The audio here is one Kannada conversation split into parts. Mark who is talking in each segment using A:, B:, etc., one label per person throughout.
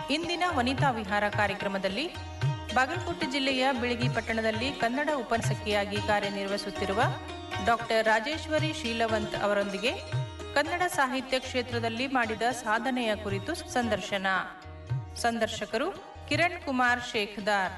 A: ಇಂದಿನ ವನಿತಾ ವಿಹಾರ ಕಾರ್ಯಕ್ರಮದಲ್ಲಿ ಬಾಗಲಕೋಟೆ ಜಿಲ್ಲೆಯ ಬಿಳಗಿ ಪಟ್ಟಣದಲ್ಲಿ ಕನ್ನಡ ಉಪನ್ಯಾಸಕಿಯಾಗಿ ಕಾರ್ಯನಿರ್ವಹಿಸುತ್ತಿರುವ ಡಾಕ್ಟರ್ ರಾಜೇಶ್ವರಿ ಶೀಲವಂತ್ ಅವರೊಂದಿಗೆ ಕನ್ನಡ ಸಾಹಿತ್ಯ ಕ್ಷೇತ್ರದಲ್ಲಿ ಮಾಡಿದ ಸಾಧನೆಯ ಕುರಿತು ಸಂದರ್ಶನ ಸಂದರ್ಶಕರು ಕಿರಣ್ ಕುಮಾರ್ ಶೇಖ್ದಾರ್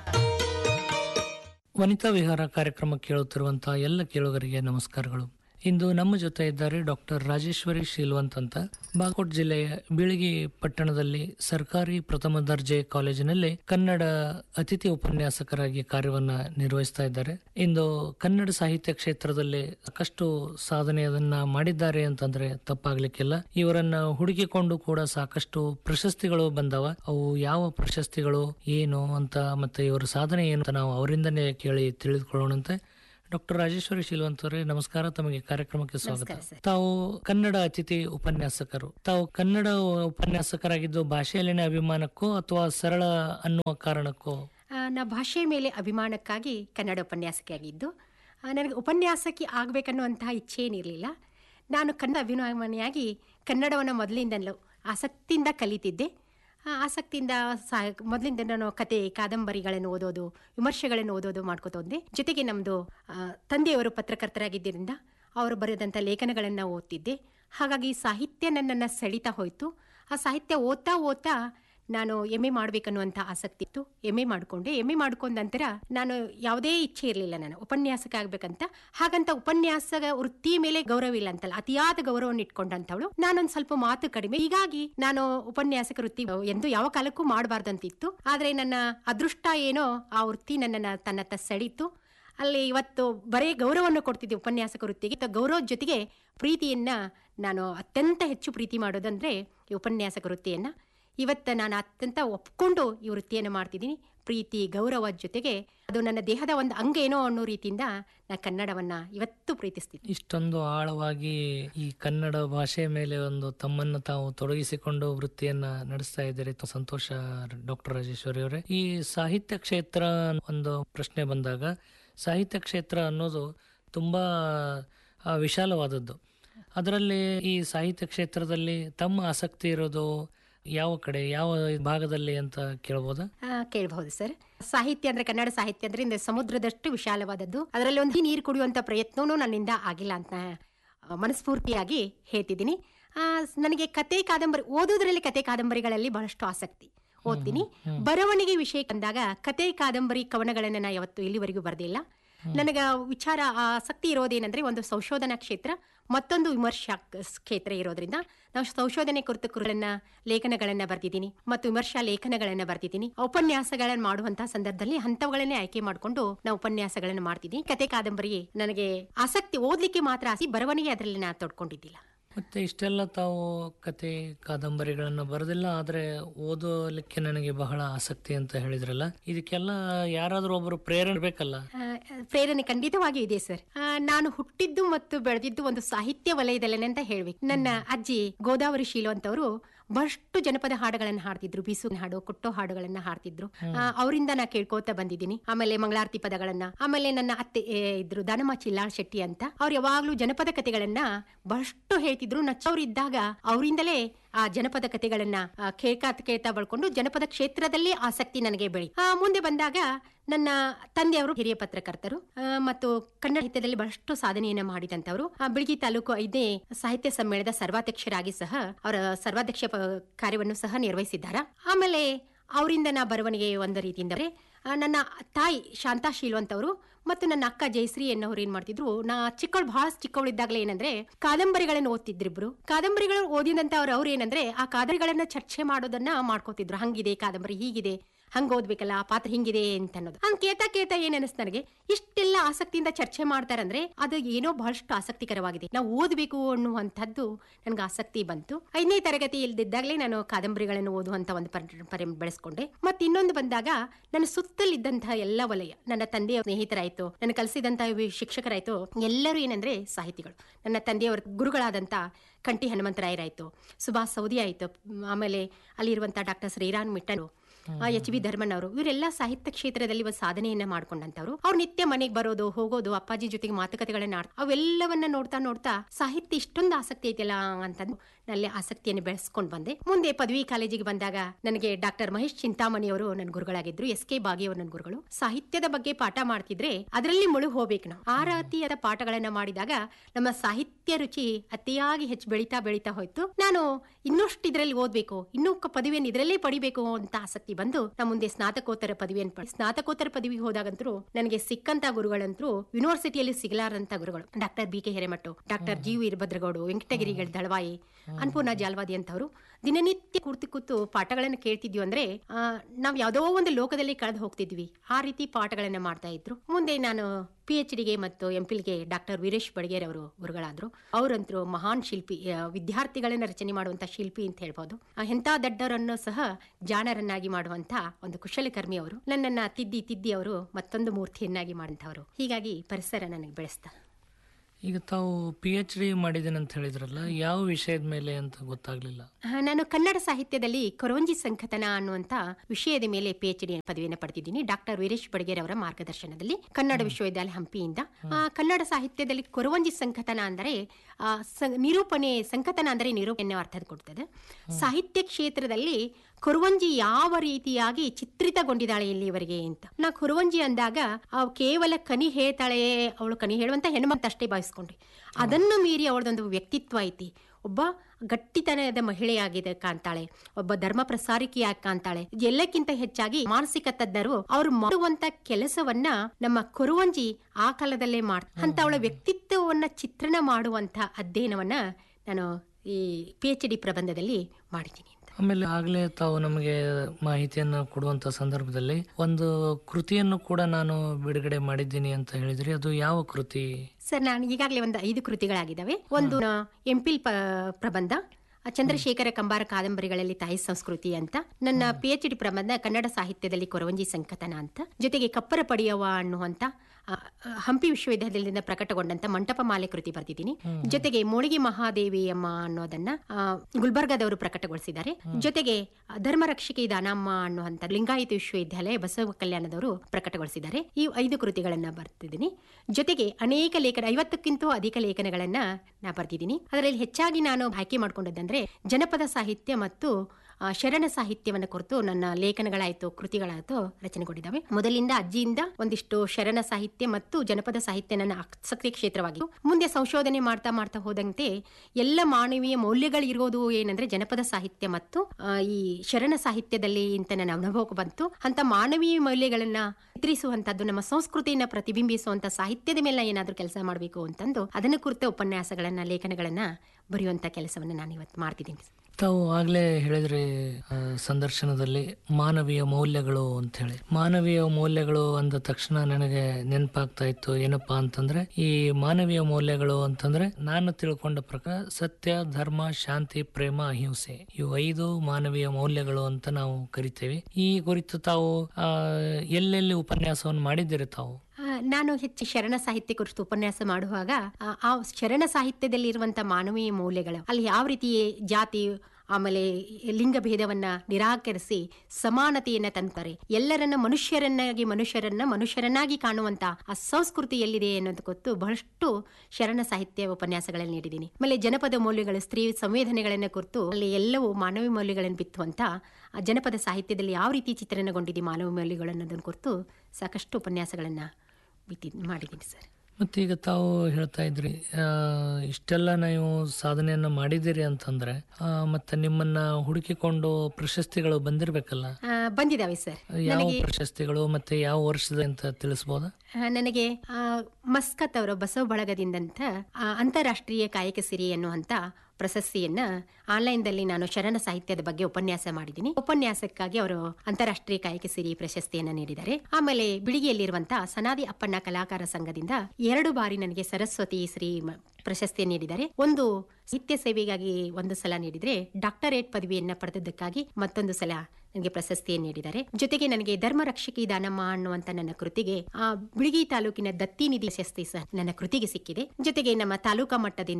B: ವನಿತಾ ವಿಹಾರ ಕಾರ್ಯಕ್ರಮ ಕೇಳುತ್ತಿರುವಂತಹ ಎಲ್ಲ ಕೇಳುಗರಿಗೆ ನಮಸ್ಕಾರಗಳು ಇಂದು ನಮ್ಮ ಜೊತೆ ಇದ್ದಾರೆ ಡಾಕ್ಟರ್ ರಾಜೇಶ್ವರಿ ಶೀಲ್ವಂತ್ ಅಂತ ಬಾಗಲಕೋಟ್ ಜಿಲ್ಲೆಯ ಬೀಳಗಿ ಪಟ್ಟಣದಲ್ಲಿ ಸರ್ಕಾರಿ ಪ್ರಥಮ ದರ್ಜೆ ಕಾಲೇಜಿನಲ್ಲಿ ಕನ್ನಡ ಅತಿಥಿ ಉಪನ್ಯಾಸಕರಾಗಿ ಕಾರ್ಯವನ್ನ ನಿರ್ವಹಿಸ್ತಾ ಇದ್ದಾರೆ ಇಂದು ಕನ್ನಡ ಸಾಹಿತ್ಯ ಕ್ಷೇತ್ರದಲ್ಲಿ ಸಾಕಷ್ಟು ಸಾಧನೆಯನ್ನ ಮಾಡಿದ್ದಾರೆ ಅಂತಂದ್ರೆ ತಪ್ಪಾಗ್ಲಿಕ್ಕಿಲ್ಲ ಇವರನ್ನ ಹುಡುಕಿಕೊಂಡು ಕೂಡ ಸಾಕಷ್ಟು ಪ್ರಶಸ್ತಿಗಳು ಬಂದವ ಅವು ಯಾವ ಪ್ರಶಸ್ತಿಗಳು ಏನು ಅಂತ ಮತ್ತೆ ಇವರ ಸಾಧನೆ ಏನು ಅಂತ ನಾವು ಅವರಿಂದನೇ ಕೇಳಿ ತಿಳಿದುಕೊಳ್ಳೋಣಂತೆ ಡಾಕ್ಟರ್ ರಾಜೇಶ್ವರಿ ಶೀಲವಂತ್ ಅವರೇ ನಮಸ್ಕಾರ ತಮಗೆ ಕಾರ್ಯಕ್ರಮಕ್ಕೆ ಸ್ವಾಗತ ತಾವು ಕನ್ನಡ ಅತಿಥಿ ಉಪನ್ಯಾಸಕರು ತಾವು ಕನ್ನಡ ಉಪನ್ಯಾಸಕರಾಗಿದ್ದು ಭಾಷೆಯಲ್ಲಿನ ಅಭಿಮಾನಕ್ಕೋ ಅಥವಾ ಸರಳ ಅನ್ನುವ ಕಾರಣಕ್ಕೋ
C: ಆ, ನಾ ಭಾಷೆ ಮೇಲೆ ಅಭಿಮಾನಕ್ಕಾಗಿ ಕನ್ನಡ ಉಪನ್ಯಾಸಕಿಯಾಗಿದ್ದು ಆ, ನನಗೆ ಉಪನ್ಯಾಸಕಿ ಆಗಬೇಕನ್ನುವಂತಹ ಇಚ್ಛೆ ಏನಿರಲಿಲ್ಲ ನಾನು ಕನ್ನಡ ಅಭಿಮಾನಿಯಾಗಿ ಕನ್ನಡವನ್ನು ಮೊದಲಿಂದಲೂ ಆಸಕ್ತಿಯಿಂದ ಕಲಿತಿದ್ದೆ ಆ, ಆಸಕ್ತಿಯಿಂದ ಸಾ ಮೊದಲಿಂದ ನಾನು ಕತೆ ಕಾದಂಬರಿಗಳನ್ನು ಓದೋದು ವಿಮರ್ಶೆಗಳನ್ನು ಓದೋದು ಮಾಡ್ಕೋತ ಹೋದೆ ಜೊತೆಗೆ ನಮ್ಮದು ತಂದೆಯವರು ಪತ್ರಕರ್ತರಾಗಿದ್ದರಿಂದ ಅವರು ಬರೆದಂಥ ಲೇಖನಗಳನ್ನು ಓದ್ತಿದ್ದೆ ಹಾಗಾಗಿ ಸಾಹಿತ್ಯ ನನ್ನನ್ನು ಸೆಳೀತಾ ಹೋಯಿತು ಆ ಸಾಹಿತ್ಯ ಓದ್ತಾ ಓದ್ತಾ ನಾನು ಎಮ್ ಎ ಮಾಡಬೇಕನ್ನುವಂಥ ಆಸಕ್ತಿ ಇತ್ತು ಎಮ್ ಎ ಮಾಡಿಕೊಂಡೆ ಎಮ್ ಎ ಮಾಡ್ಕೊಂಡ ನಂತರ ನಾನು ಯಾವುದೇ ಇಚ್ಛೆ ಇರಲಿಲ್ಲ ನಾನು ಉಪನ್ಯಾಸಕ ಆಗ್ಬೇಕಂತ ಹಾಗಂತ ಉಪನ್ಯಾಸಕ ವೃತ್ತಿ ಮೇಲೆ ಗೌರವ ಇಲ್ಲ ಅಂತಲ್ಲ ಅತಿಯಾದ ಗೌರವವನ್ನು ಇಟ್ಕೊಂಡಂತವಳು ನಾನೊಂದು ಸ್ವಲ್ಪ ಮಾತು ಕಡಿಮೆ ಹೀಗಾಗಿ ನಾನು ಉಪನ್ಯಾಸಕ ವೃತ್ತಿ ಎಂದು ಯಾವ ಕಾಲಕ್ಕೂ ಮಾಡಬಾರ್ದಂತಿತ್ತು ಆದರೆ ನನ್ನ ಅದೃಷ್ಟ ಏನೋ ಆ ವೃತ್ತಿ ನನ್ನನ್ನು ತನ್ನತ್ತ ಸೆಳೀತು ಅಲ್ಲಿ ಇವತ್ತು ಬರೀ ಗೌರವವನ್ನು ಕೊಡ್ತಿದ್ದೆ ಉಪನ್ಯಾಸಕ ವೃತ್ತಿಗೆ ತ- ಗೌರವದ ಜೊತೆಗೆ ಪ್ರೀತಿಯನ್ನ ನಾನು ಅತ್ಯಂತ ಹೆಚ್ಚು ಪ್ರೀತಿ ಮಾಡೋದಂದ್ರೆ ಈ ಉಪನ್ಯಾಸಕ ವೃತ್ತಿಯನ್ನ ಇವತ್ತು ನಾನು ಅತ್ಯಂತ ಒಪ್ಕೊಂಡು ಈ ವೃತ್ತಿಯನ್ನು ಮಾಡ್ತಿದ್ದೀನಿ ಪ್ರೀತಿ ಗೌರವದ ಜೊತೆಗೆ ಅದು ನನ್ನ ದೇಹದ ಒಂದು ಅಂಗ ಏನೋ ಅನ್ನೋ ರೀತಿಯಿಂದ ನಾನು ಕನ್ನಡವನ್ನ ಇವತ್ತು ಪ್ರೀತಿಸ್ತೀನಿ
B: ಇಷ್ಟೊಂದು ಆಳವಾಗಿ ಈ ಕನ್ನಡ ಭಾಷೆ ಮೇಲೆ ಒಂದು ತಮ್ಮನ್ನು ತಾವು ತೊಡಗಿಸಿಕೊಂಡು ವೃತ್ತಿಯನ್ನ ನಡೆಸ್ತಾ ಇದ್ದೀರಿ ತ- ಸಂತೋಷ ಡಾಕ್ಟರ್ ರಾಜೇಶ್ವರಿ ಅವರೇ ಈ ಸಾಹಿತ್ಯ ಕ್ಷೇತ್ರ ಒಂದು ಪ್ರಶ್ನೆ ಬಂದಾಗ ಸಾಹಿತ್ಯ ಕ್ಷೇತ್ರ ಅನ್ನೋದು ತುಂಬಾ ಆ, ವಿಶಾಲವಾದದ್ದು ಅದರಲ್ಲಿ ಈ ಸಾಹಿತ್ಯ ಕ್ಷೇತ್ರದಲ್ಲಿ ತಮ್ಮ ಆಸಕ್ತಿ ಇರೋದು ಯಾವ ಕಡೆ ಯಾವ ಭಾಗದಲ್ಲಿ ಅಂತ ಕೇಳ್ಬೋದಾ
C: ಆ, ಕೇಳಬಹುದು ಸರ್ ಸಾಹಿತ್ಯ ಅಂದ್ರೆ ಕನ್ನಡ ಸಾಹಿತ್ಯ ಅಂದ್ರೆ ಇಂದ ಸಮುದ್ರದಷ್ಟು ವಿಶಾಲವಾದದ್ದು ಅದರಲ್ಲಿ ಒಂದು ನೀರು ಕುಡಿಯುವಂತ ಪ್ರಯತ್ನವೂ ನನ್ನಿಂದ ಆಗಿಲ್ಲ ಅಂತ ಆ, ಮನಸ್ಫೂರ್ತಿಯಾಗಿ ಹೇಳ್ತಿದ್ದೀನಿ ಆ, ನನಗೆ ಕತೆ ಕಾದಂಬರಿ ಓದೋದ್ರಲ್ಲಿ ಕತೆ ಕಾದಂಬರಿಗಳಲ್ಲಿ ಬಹಳಷ್ಟು ಆಸಕ್ತಿ ಓದ್ತೀನಿ ಬರವಣಿಗೆ ವಿಷಯ ಬಂದಾಗ ಕತೆ ಕಾದಂಬರಿ ಕವನಗಳನ್ನ ನಾ ಯಾವತ್ತು ಇಲ್ಲಿವರೆಗೂ ಬರೆದಿಲ್ಲ ನನಗ ವಿಚಾರ ಆಸಕ್ತಿ ಇರೋದೇನೆಂದ್ರೆ ಒಂದು ಸಂಶೋಧನಾ ಕ್ಷೇತ್ರ ಮತ್ತೊಂದು ವಿಮರ್ಶಾ ಕ- ಕ್ಷೇತ್ರ ಇರೋದ್ರಿಂದ ನಾವು ಸಂಶೋಧನೆ ಕುರಿತು ಕುರಿಗಳನ್ನ ಲೇಖನಗಳನ್ನ ಬರ್ತಿದ್ದೀನಿ ಮತ್ತು ವಿಮರ್ಶಾ ಲೇಖನಗಳನ್ನ ಬರ್ತಿದ್ದೀನಿ ಉಪನ್ಯಾಸಗಳನ್ನ ಮಾಡುವಂತಹ ಸಂದರ್ಭದಲ್ಲಿ ಹಂತಗಳನ್ನೇ ಆಯ್ಕೆ ಮಾಡಿಕೊಂಡು ನಾವು ಉಪನ್ಯಾಸಗಳನ್ನ ಮಾಡ್ತಿದ್ದೀನಿ ಕತೆ ಕಾದಂಬರಿ ನನಗೆ ಆಸಕ್ತಿ ಓದ್ಲಿಕ್ಕೆ ಮಾತ್ರ ಆಸಿ ಬರವಣಿಗೆ ಅದರಲ್ಲಿ ನಾ ತೊಡ್ಕೊಂಡಿದ್ದಿಲ್ಲ
B: ಮತ್ತೆ ಇಷ್ಟೆಲ್ಲ ತಾವು ಕತೆ ಕಾದಂಬರಿಗಳನ್ನು ಬರೆದಿಲ್ಲ ಆದ್ರೆ ಓದಲಿಕ್ಕೆ ನನಗೆ ಬಹಳ ಆಸಕ್ತಿ ಅಂತ ಹೇಳಿದ್ರಲ್ಲ ಇದಕ್ಕೆಲ್ಲ ಯಾರಾದ್ರೂ ಒಬ್ಬರು ಪ್ರೇರಣೆ ಬೇಕಲ್ಲ
C: ಆ, ಪ್ರೇರಣೆ ಖಂಡಿತವಾಗಿ ಇದೆ ಸರ್ ಆ, ನಾನು ಹುಟ್ಟಿದ್ದು ಮತ್ತು ಬೆಳೆದಿದ್ದು ಒಂದು ಸಾಹಿತ್ಯ ವಲಯದಲ್ಲೇ ಅಂತ ಹೇಳ್ಬೇಕು ನನ್ನ ಅಜ್ಜಿ ಗೋದಾವರಿ ಶೀಲು ಅಂತವರು ಬಹಳಷ್ಟು ಜನಪದ ಹಾಡುಗಳನ್ನ ಹಾಡ್ತಿದ್ರು ಬೀಸು ಹಾಡು ಕುಟ್ಟೋ ಹಾಡುಗಳನ್ನ ಹಾಡ್ತಿದ್ರು ಆ, ಅವರಿಂದ ನಾ ಕೇಳ್ಕೋತಾ ಬಂದಿದ್ದೀನಿ ಆಮೇಲೆ ಮಂಗಳಾರತಿ ಪದಗಳನ್ನ ಆಮೇಲೆ ನನ್ನ ಅತ್ತೆ ಏ, ಇದ್ರು ದಾನಮ್ಮ ಚಿಲ್ಲಾಳ್ ಶೆಟ್ಟಿ ಅಂತ ಅವ್ರು ಯಾವಾಗ್ಲೂ ಜನಪದ ಕಥೆಗಳನ್ನ ಬಹಳಷ್ಟು ಹೇಳ್ತಿದ್ರು ನಚ್ಚವ್ರಿದ್ದಾಗ ಅವರಿಂದಲೇ ಆ ಜನಪದ ಕಥೆಗಳನ್ನ ಆ, ಕೇಳ್ತಾ ಕೇಳ್ತಾ ಬಳ್ಕೊಂಡು ಜನಪದ ಕ್ಷೇತ್ರದಲ್ಲಿ ಆಸಕ್ತಿ ನನಗೆ ಬೆಳಿ ಆ, ಮುಂದೆ ಬಂದಾಗ ನನ್ನ ತಂದೆಯವರು ಹಿರಿಯ ಪತ್ರಕರ್ತರು ಆ, ಮತ್ತು ಕನ್ನಡ ಸಾಹಿತ್ಯದಲ್ಲಿ ಬಹಳಷ್ಟು ಸಾಧನೆಯನ್ನ ಮಾಡಿದಂತವರು ಆ, ಬಿಳ್ಗಿ ತಾಲೂಕು ಐದನೇ ಸಾಹಿತ್ಯ ಸಮ್ಮೇಳನದ ಸರ್ವಾಧ್ಯಕ್ಷರಾಗಿ ಸಹ ಅವರ ಸರ್ವಾಧ್ಯಕ್ಷ ಪ- ಕಾರ್ಯವನ್ನು ಸಹ ನಿರ್ವಹಿಸಿದ್ದಾರೆ ಆಮೇಲೆ ಅವರಿಂದ ನಾ ಬರವಣಿಗೆ ಒಂದು ರೀತಿಯಿಂದ ಅಂದ್ರೆ, ಆ, ನನ್ನ ತಾಯಿ ಶಾಂತಾ ಶೀಲ್ವಂತ್ ಅವರು ಮತ್ತು ನನ್ನ ಅಕ್ಕ ಜಯಶ್ರೀ ಎನ್ನೋರು ಏನ್ ಮಾಡ್ತಿದ್ರು ನಾ ಚಿಕ್ಕವಳು ಬಹಳ ಚಿಕ್ಕವಳಿದ್ದಾಗಲೇ ಏನಂದ್ರೆ ಕಾದಂಬರಿಗಳನ್ನು ಓದ್ತಿದ್ರಿಬ್ರು ಕಾದಂಬರಿಗಳು ಓದಿದಂತ ಅವ್ರು ಅವ್ರು ಏನಂದ್ರೆ ಆ ಕಾದಂಬರಿಗಳನ್ನ ಚರ್ಚೆ ಮಾಡೋದನ್ನ ಮಾಡ್ಕೋತಿದ್ರು ಹಂಗಿದೆ ಕಾದಂಬರಿ ಹೀಗಿದೆ ಹಂಗ ಓದ್ಬೇಕಲ್ಲ ಆ ಪಾತ್ರ ಹಿಂಗಿದೆ ಅಂತ ಅನ್ನೋದು ಹಂಗ ಕೇಳ್ತಾ ಕೇಳ್ತಾ ಏನ್ ಅನಿಸ್ತು ನನಗೆ ಇಷ್ಟೆಲ್ಲ ಆಸಕ್ತಿಯಿಂದ ಚರ್ಚೆ ಮಾಡ್ತಾರಂದ್ರೆ ಅದು ಏನೋ ಬಹಳಷ್ಟು ಆಸಕ್ತಿಕರವಾಗಿದೆ ನಾವು ಓದಬೇಕು ಅನ್ನುವಂಥದ್ದು ನನ್ಗೆ ಆಸಕ್ತಿ ಬಂತು ಐದನೇ ತರಗತಿ ಇಲ್ದಿದ್ದಾಗಲೇ ನಾನು ಕಾದಂಬರಿಗಳನ್ನು ಓದುವಂತ ಒಂದು ಪರಂಪರೆ ಬೆಳೆಸ್ಕೊಂಡೆ ಮತ್ತೆ ಇನ್ನೊಂದು ಬಂದಾಗ ನನ್ನ ಸುತ್ತಲಿದ್ದಂತಹ ಎಲ್ಲ ವಲಯ ನನ್ನ ತಂದೆಯ ಸ್ನೇಹಿತರಾಯ್ತು ನನ್ನ ಕಲಿಸಿದಂತಹ ವಿ- ಶಿಕ್ಷಕರಾಯ್ತು ಎಲ್ಲರೂ ಏನಂದ್ರೆ ಸಾಹಿತಿಗಳು ನನ್ನ ತಂದೆಯವರ ಗುರುಗಳಾದಂತ ಕಂಠಿ ಹನುಮಂತರಾಯರಾಯ್ತು ಸುಭಾಷ್ ಸೌದಿ ಆಯ್ತು ಆಮೇಲೆ ಅಲ್ಲಿರುವಂತ ಡಾಕ್ಟರ್ ಶ್ರೀರಾಮ್ ಮಿಟ್ಟನು ಎಚ್ ಬಿ ಧರ್ಮನ್ ಅವರು ಇವರೆಲ್ಲ ಸಾಹಿತ್ಯ ಕ್ಷೇತ್ರದಲ್ಲಿ ಒಂದು ಸಾಧನೆಯನ್ನ ಮಾಡ್ಕೊಂಡಂತವ್ರು ಅವ್ರು ನಿತ್ಯ ಮನೆಗೆ ಬರೋದು ಹೋಗೋದು ಅಪ್ಪಾಜಿ ಜೊತೆಗೆ ಮಾತುಕತೆಗಳನ್ನ ಆಡ್ ಅವೆಲ್ಲವನ್ನ ನೋಡ್ತಾ ನೋಡ್ತಾ ಸಾಹಿತ್ಯ ಇಷ್ಟೊಂದು ಆಸಕ್ತಿ ಐತಿಲ್ಲ ಅಂತಂದು ನಲ್ಲಿ ಆಸಕ್ತಿಯನ್ನು ಬೆಳೆಸ್ಕೊಂಡು ಬಂದೆ ಮುಂದೆ ಪದವಿ ಕಾಲೇಜಿಗೆ ಬಂದಾಗ ನನಗೆ ಡಾಕ್ಟರ್ ಮಹೇಶ್ ಚಿಂತಾಮಣಿ ಅವರು ನನ್ನ ಗುರುಗಳಾಗಿದ್ರು ಎಸ್ ಕೆ ಬಾಗಿ ಅವರು ನನ್ನ ಗುರುಗಳು ಸಾಹಿತ್ಯದ ಬಗ್ಗೆ ಪಾಠ ಮಾಡ್ತಿದ್ರೆ ಅದರಲ್ಲಿ ಮುಳುಗ್ ಹೋಗ್ಬೇಕು ನಾವು ಆ ರೀತಿಯಾದ ಪಾಠಗಳನ್ನ ಮಾಡಿದಾಗ ನಮ್ಮ ಸಾಹಿತ್ಯ ರುಚಿ ಅತಿಯಾಗಿ ಹೆಚ್ಚು ಬೆಳೀತಾ ಬೆಳೀತಾ ಹೋಯ್ತು ನಾನು ಇನ್ನಷ್ಟು ಇದರಲ್ಲಿ ಓದ್ಬೇಕು ಇನ್ನೂ ಕ- ಪದವಿಯನ್ನು ಇದರಲ್ಲೇ ಪಡಿಬೇಕು ಅಂತ ಆಸಕ್ತಿ ಬಂದು ನಾ ಮುಂದೆ ಸ್ನಾತಕೋತ್ತರ ಪದವಿಯನ್ನು ಪಡಿ ಸ್ನಾತಕೋತ್ತರ ಪದವಿಗೆ ಹೋದಾಗಂತರೂ ನನಗೆ ಸಿಕ್ಕಂತ ಗುರುಗಳಂತರೂ ಯೂನಿವರ್ಸಿಟಿಯಲ್ಲಿ ಸಿಗಲಾರಂತ ಗುರುಗಳು doctor B K Hiremath doctor G Veerabhadragowda ವೆಂಕಟಗಿರಿಗಳ ದಳವಾಯಿ ಅನ್ಪೂರ್ಣ ಜಾಲ್ವಾದಿ ಅಂತವರು ದಿನನಿತ್ಯ ಕೂರ್ತಿ ಕೂತು ಪಾಠಗಳನ್ನು ಕೇಳ್ತಿದ್ವಿ ಅಂದ್ರೆ ಆ, ನಾವ್ ಯಾವುದೋ ಒಂದು ಲೋಕದಲ್ಲಿ ಕಳೆದು ಹೋಗ್ತಿದ್ವಿ ಆ ರೀತಿ ಪಾಠಗಳನ್ನ ಮಾಡ್ತಾ ಇದ್ರು ಮುಂದೆ ನಾನು ಪಿ ಎಚ್ ಡಿಗೆ ಮತ್ತು ಎಂ ಪಿಲ್ಗೆ ಡಾಕ್ಟರ್ ವೀರೇಶ್ ಬಡಗೇರ್ ಅವರು ಗುರುಗಳಾದ್ರು ಅವರಂತರೂ ಮಹಾನ್ ಶಿಲ್ಪಿ ಆ, ವಿದ್ಯಾರ್ಥಿಗಳನ್ನ ರಚನೆ ಮಾಡುವಂತ ಶಿಲ್ಪಿ ಅಂತ ಹೇಳ್ಬೋದು ಆ, ಎಂಥ ದಡ್ಡರನ್ನು ಸಹ ಜಾಣರನ್ನಾಗಿ ಮಾಡುವಂತ ಒಂದು ಕುಶಲಕರ್ಮಿ ಅವರು ನನ್ನನ್ನ ತಿದ್ದಿ ತಿದ್ದಿ ಅವರು ಮತ್ತೊಂದು ಮೂರ್ತಿಯನ್ನಾಗಿ ಮಾಡಿದವರು ಹೀಗಾಗಿ ಪರಿಸರ ನನಗೆ ಬೆಳೆಸ್ತಾ
B: ಈಗ ತಾವು ಪಿ ಎಚ್ ಡಿ ಮಾಡಿದ್ದೇನೆ ಅಂತ ಹೇಳಿದ್ರಲ್ಲ ಯಾವ ವಿಷಯದ ಮೇಲೆ ಅಂತ ಗೊತ್ತಾಗ್ಲಿಲ್ಲ
C: ಆ, ನಾನು ಕನ್ನಡ ಸಾಹಿತ್ಯದಲ್ಲಿ ಕೊರವಂಜಿ ಸಂಕಥನ ಅನ್ನುವಂತ ವಿಷಯದ ಮೇಲೆ ಪಿ ಎಚ್ ಡಿ ಪದವಿಯನ್ನು ಪಡೆದಿದ್ದೀನಿ ಡಾಕ್ಟರ್ ವೀರೇಶ್ ಬಡಗೇರ್ ಅವರ ಮಾರ್ಗದರ್ಶನದಲ್ಲಿ ಕನ್ನಡ ವಿಶ್ವವಿದ್ಯಾಲಯ ಹಂಪಿಯಿಂದ ಆ, ಕನ್ನಡ ಸಾಹಿತ್ಯದಲ್ಲಿ ಕೊರವಂಜಿ ಸಂಕಥನ ಅಂದರೆ ಆ, ಸ- ನಿರೂಪಣೆ ಸಂಕಥನ ಅಂದರೆ ನಿರೂಪಣೆ ಅರ್ಥ ಕೊಡ್ತದೆ ಸಾಹಿತ್ಯ ಕ್ಷೇತ್ರದಲ್ಲಿ ಕುರುವಂಜಿ ಯಾವ ರೀತಿಯಾಗಿ ಚಿತ್ರಿತಗೊಂಡಿದ್ದಾಳೆ ಇಲ್ಲಿವರೆಗೆ ಅಂತ ನಾ ಕುರುವಂಜಿ ಅಂದಾಗ ಅವ್ ಕೇವಲ ಕನಿ ಹೇಳ್ತಾಳೆ ಅವಳು ಕನಿ ಹೇಳುವಂತ ಹೆಣ್ಮಂತ ಅಷ್ಟೇ ಭಾವಿಸ್ಕೊಂಡ್ರಿ ಅದನ್ನು ಮೀರಿ ಅವಳದೊಂದು ವ್ಯಕ್ತಿತ್ವ ಐತಿ ಒಬ್ಬ ಗಟ್ಟಿತನದ ಮಹಿಳೆಯಾಗಿದೆ ಕಾಣ್ತಾಳೆ ಒಬ್ಬ ಧರ್ಮ ಪ್ರಸಾರಿಕೆಯಾಗಿ ಕಾಣ್ತಾಳೆ ಎಲ್ಲಕ್ಕಿಂತ ಹೆಚ್ಚಾಗಿ ಮಾನಸಿಕ ತಜ್ಞರು ಅವ್ರು ಮಾಡುವಂತ ಕೆಲಸವನ್ನ ನಮ್ಮ ಕುರುವಂಜಿ ಆ ಕಾಲದಲ್ಲೇ ಮಾಡ್ ಅಂತ ಅವಳ ವ್ಯಕ್ತಿತ್ವವನ್ನ ಚಿತ್ರಣ ಮಾಡುವಂತ ಅಧ್ಯಯನವನ್ನ ನಾನು ಈ ಪಿ ಎಚ್ ಡಿ ಪ್ರಬಂಧದಲ್ಲಿ ಮಾಡಿದ್ದೀನಿ ಅಂತ
B: ಆಮೇಲೆ ಆಗ್ಲೇ ತಾವು ನಮಗೆ ಮಾಹಿತಿಯನ್ನು ಕೊಡುವಂತ ಸಂದರ್ಭದಲ್ಲಿ ಒಂದು ಕೃತಿಯನ್ನು ಕೂಡ ನಾನು ಬಿಡುಗಡೆ ಮಾಡಿದ್ದೀನಿ ಅಂತ ಹೇಳಿದ್ರಿ ಅದು ಯಾವ ಕೃತಿ
C: ಸರ್ ನಾನು ಈಗಾಗಲೇ ಒಂದು ಐದು ಕೃತಿಗಳಾಗಿದ್ದಾವೆ ಒಂದು ಎಂಪಿಲ್ ಪ್ರಬಂಧ ಆ, ಚಂದ್ರಶೇಖರ ಕಂಬಾರ ಕಾದಂಬರಿಗಳಲ್ಲಿ ತಾಯಿ ಸಂಸ್ಕೃತಿ ಅಂತ ನನ್ನ ಪಿ ಎಚ್ ಡಿ ಪ್ರಬಂಧ ಕನ್ನಡ ಸಾಹಿತ್ಯದಲ್ಲಿ ಕೊರವಂಜಿ ಸಂಕಥನ ಅಂತ ಜೊತೆಗೆ ಕಪ್ಪರ ಪಡೆಯವ ಅನ್ನುವಂತ ಆ, ಆ, ಹಂಪಿ ವಿಶ್ವವಿದ್ಯಾಲಯದಿಂದ ಪ್ರಕಟಗೊಂಡಂತ ಮಂಟಪ ಮಾಲೆ ಕೃತಿ ಬರ್ತಿದ್ದೀನಿ ಜೊತೆಗೆ ಮೋಳಿಗೆ ಮಹಾದೇವಿ ಅಮ್ಮ ಅನ್ನೋದನ್ನ ಆ, ಗುಲ್ಬರ್ಗಾದವರು ಪ್ರಕಟಗೊಳಿಸಿದ್ದಾರೆ ಜೊತೆಗೆ ಆ, ಧರ್ಮರಕ್ಷಕಿ ದಾನಮ್ಮ ಅನ್ನುವಂತ ಲಿಂಗಾಯತ ವಿಶ್ವವಿದ್ಯಾಲಯ ಬಸವ ಕಲ್ಯಾಣದವರು ಪ್ರಕಟಗೊಳಿಸಿದ್ದಾರೆ ಈ ಐದು ಕೃತಿಗಳನ್ನ ಬರ್ತಿದ್ದೀನಿ ಜೊತೆಗೆ ಅನೇಕ ಲೇಖನ ಐವತ್ತಕ್ಕಿಂತ ಅಧಿಕ ಲೇಖನಗಳನ್ನ ನಾ ಬರ್ತಿದ್ದೀನಿ ಅದರಲ್ಲಿ ಹೆಚ್ಚಾಗಿ ನಾನು ಆಯ್ಕೆ ಮಾಡ್ಕೊಂಡದ್ದಂದ್ರೆ ಜನಪದ ಸಾಹಿತ್ಯ ಮತ್ತು ಆ, ಶರಣ ಸಾಹಿತ್ಯವನ್ನು ಕುರಿತು ನನ್ನ ಲೇಖನಗಳಾಯ್ತು ಕೃತಿಗಳಾಯ್ತು ರಚನೆಗೊಂಡಿದ್ದಾವೆ ಮೊದಲಿಂದ ಅಜ್ಜಿಯಿಂದ ಒಂದಿಷ್ಟು ಶರಣ ಸಾಹಿತ್ಯ ಮತ್ತು ಜನಪದ ಸಾಹಿತ್ಯ ನನ್ನ ಆಸಕ್ತಿ ಕ್ಷೇತ್ರವಾಗಿತ್ತು ಮುಂದೆ ಸಂಶೋಧನೆ ಮಾಡ್ತಾ ಮಾಡ್ತಾ ಹೋದಂತೆ ಎಲ್ಲ ಮಾನವೀಯ ಮೌಲ್ಯಗಳು ಇರೋದು ಏನಂದ್ರೆ ಜನಪದ ಸಾಹಿತ್ಯ ಮತ್ತು ಆ, ಈ ಶರಣ ಸಾಹಿತ್ಯದಲ್ಲಿ ಅಂತ ನನ್ನ ಅನುಭವಕ್ಕೆ ಬಂತು ಅಂತ ಮಾನವೀಯ ಮೌಲ್ಯಗಳನ್ನ ಚಿತ್ರಿಸುವಂತದ್ದು ನಮ್ಮ ಸಂಸ್ಕೃತಿಯನ್ನ ಪ್ರತಿಬಿಂಬಿಸುವಂತ ಸಾಹಿತ್ಯದ ಮೇಲೆ ಏನಾದ್ರೂ ಕೆಲಸ ಮಾಡಬೇಕು ಅಂತಂದು ಅದನ್ನ ಕುರಿತ ಉಪನ್ಯಾಸಗಳನ್ನ ಲೇಖನಗಳನ್ನ ಬರೆಯುವಂತ ಕೆಲಸವನ್ನ ನಾನು ಇವತ್ತು ಮಾಡ್ತಿದ್ದೀನಿ
B: ತಾವು ಆಗ್ಲೇ ಹೇಳಿದ್ರಿ ಆ, ಸಂದರ್ಶನದಲ್ಲಿ ಮಾನವೀಯ ಮೌಲ್ಯಗಳು ಅಂತ ಹೇಳಿ ಮಾನವೀಯ ಮೌಲ್ಯಗಳು ಅಂದ ತಕ್ಷಣ ನನಗೆ ನೆನಪಾಗ್ತಾ ಇತ್ತು ಏನಪ್ಪಾ ಅಂತಂದ್ರೆ ಈ ಮಾನವೀಯ ಮೌಲ್ಯಗಳು ಅಂತಂದ್ರೆ ನಾನು ತಿಳ್ಕೊಂಡ ಪ್ರಕಾರ ಸತ್ಯ ಧರ್ಮ ಶಾಂತಿ ಪ್ರೇಮ ಅಹಿಂಸೆ ಇವು ಐದು ಮಾನವೀಯ ಮೌಲ್ಯಗಳು ಅಂತ ನಾವು ಕರಿತೇವೆ ಈ ಕುರಿತು ತಾವು ಆ, ಎಲ್ಲೆಲ್ಲಿ ಉಪನ್ಯಾಸವನ್ನು ಮಾಡಿದ್ದೀರಿ ತಾವು
C: ಆ, ನಾನು ಹೆಚ್ಚು ಶರಣ ಸಾಹಿತ್ಯ ಕುರಿತು ಉಪನ್ಯಾಸ ಮಾಡುವಾಗ ಆ, ಆ ಶರಣ ಸಾಹಿತ್ಯದಲ್ಲಿ ಇರುವಂತ ಮಾನವೀಯ ಮೌಲ್ಯಗಳು ಅಲ್ಲಿ ಯಾವ ರೀತಿ ಜಾತಿ ಆಮೇಲೆ ಲಿಂಗ ಭೇದವನ್ನ ನಿರಾಕರಿಸಿ ಸಮಾನತೆಯನ್ನ ತಂತಾರೆ ಎಲ್ಲರನ್ನ ಮನುಷ್ಯರನ್ನಾಗಿ ಮನುಷ್ಯರನ್ನ ಮನುಷ್ಯರನ್ನಾಗಿ ಕಾಣುವಂತ ಆ ಸಂಸ್ಕೃತಿ ಎಲ್ಲಿದೆ ಅನ್ನೋದು ಗೊತ್ತು ಬಹಳಷ್ಟು ಶರಣ ಸಾಹಿತ್ಯ ಉಪನ್ಯಾಸಗಳಲ್ಲಿ ನೀಡಿದ್ದೀನಿ ಆಮೇಲೆ ಜನಪದ ಮೌಲ್ಯಗಳು ಸ್ತ್ರೀ ಸಂವೇದನೆಗಳನ್ನ ಕುರಿತು ಅಲ್ಲಿ ಎಲ್ಲವೂ ಮಾನವೀಯ ಮೌಲ್ಯಗಳನ್ನು ಬಿತ್ತುವಂತ ಆ ಜನಪದ ಸಾಹಿತ್ಯದಲ್ಲಿ ಯಾವ ರೀತಿ ಚಿತ್ರಣಗೊಂಡಿದೆ ಮಾನವ ಮೌಲ್ಯಗಳು ಅನ್ನೋದನ್ನ ಕುರಿತು ಸಾಕಷ್ಟು ಉಪನ್ಯಾಸಗಳನ್ನ ಬಿತ್ತಿ ಮಾಡಿದ್ದೀನಿ ಸರ್
B: ಮತ್ತೆ ಈಗ ತಾವು ಹೇಳ್ತಾ ಇದ್ರಿ ಆ, ಇಷ್ಟೆಲ್ಲ ನೀವು ಸಾಧನೆಯನ್ನ ಮಾಡಿದ್ದೀರಿ ಅಂತಂದ್ರೆ ಆ, ಮತ್ತೆ ನಿಮ್ಮನ್ನ ಹುಡುಕಿಕೊಂಡು ಪ್ರಶಸ್ತಿಗಳು ಬಂದಿರ್ಬೇಕಲ್ಲ
C: ಆ, ಬಂದಿದ್ದಾವೆ ಸರ್
B: ಯಾವ ಪ್ರಶಸ್ತಿಗಳು ಮತ್ತೆ ಯಾವ ವರ್ಷದ ಅಂತ ತಿಳಿಸ್ಬೋದಾ
C: ಆ, ನನಗೆ ಆ, ಮಸ್ಕತ್ ಅವರ ಬಸವ ಬಳಗದಿಂದಂತ ಆ, ಅಂತಾರಾಷ್ಟ್ರೀಯ ಕಾಯಕ ಸಿರಿ ಅನ್ನುವಂತ ಪ್ರಶಸ್ತಿಯನ್ನ ಆನ್ಲೈನ್ದಲ್ಲಿ ನಾನು ಶರಣ ಸಾಹಿತ್ಯದ ಬಗ್ಗೆ ಉಪನ್ಯಾಸ ಮಾಡಿದ್ದೀನಿ ಉಪನ್ಯಾಸಕ್ಕಾಗಿ ಅವರು ಅಂತಾರಾಷ್ಟ್ರೀಯ ಕಾಯಕ ಸಿರಿ ಪ್ರಶಸ್ತಿಯನ್ನ ನೀಡಿದ್ದಾರೆ ಆಮೇಲೆ ಬಿಳಿಗಿಯಲ್ಲಿರುವಂತಹ ಸನಾದಿ ಅಪ್ಪಣ್ಣ ಕಲಾಕಾರ ಸಂಘದಿಂದ ಎರಡು ಬಾರಿ ನನಗೆ ಸರಸ್ವತಿ ಶ್ರೀ ಮ- ಪ್ರಶಸ್ತಿಯನ್ನು ನೀಡಿದ್ದಾರೆ ಒಂದು ಸಾಹಿತ್ಯ ಸೇವೆಗಾಗಿ ಒಂದು ಸಲ ನೀಡಿದ್ರೆ ಡಾಕ್ಟರೇಟ್ ಪದವಿಯನ್ನ ಪಡೆದದ್ದಕ್ಕಾಗಿ ಮತ್ತೊಂದು ಸಲ ನನಗೆ ಪ್ರಶಸ್ತಿಯನ್ನು ನೀಡಿದ್ದಾರೆ ಜೊತೆಗೆ ನನಗೆ ಧರ್ಮ ರಕ್ಷಕಿ ದಾನಮ್ಮ ಅನ್ನುವಂತ ನನ್ನ ಕೃತಿಗೆ ಆ ಬಿಳಿಗಿ ತಾಲೂಕಿನ ದತ್ತಿ ನಿಧಿ ಪ್ರಶಸ್ತಿ ಸಹ ನನ್ನ ಕೃತಿಗೆ ಸಿಕ್ಕಿದೆ ಜೊತೆಗೆ ನಮ್ಮ ತಾಲೂಕಾ ಮಟ್ಟದಿಂದ